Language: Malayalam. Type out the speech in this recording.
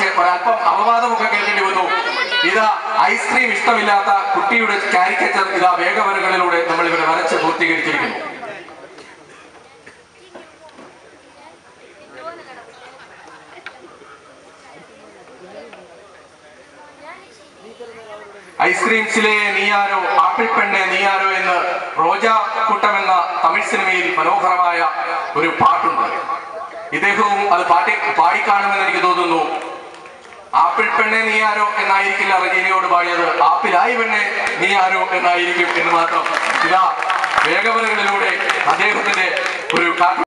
കുറച്ച് ഒരല്പം അപവാദമൊക്കെ കേൾക്കേണ്ടി വന്നു ഇതാ ഐസ്ക്രീം ഇഷ്ടമില്ലാത്ത കുട്ടിയുടെ കാരിക്കച്ചർ ഇതാ വേഗവരകളിലൂടെ നമ്മൾ ഇവരെ വരച്ച് പൂർത്തീകരിച്ചിരിക്കുന്നു ഐസ്ക്രീംസിലെ നീയാരോ ആപ്പിൾ പെണ്ണെ നീയാരോ എന്ന് റോജാ കൂട്ടം എന്ന തമിഴ് സിനിമയിൽ മനോഹരമായ ഒരു പാട്ടുണ്ട് ഇദ്ദേഹവും അത് പാട്ടി പാടിക്കാണുമെന്ന് എനിക്ക് തോന്നുന്നു ആപ്പിൾ പെണ്ണെ നീയാരോ എന്നായിരിക്കില്ല റജീനയോട് പാടിയത് ആപ്പിലായി പെണ്ണെ നീയാരോ എന്നായിരിക്കും എന്ന് മാത്രം ഇതാ വേഗവരകളിലൂടെ അദ്ദേഹത്തിന്റെ ഒരു കാ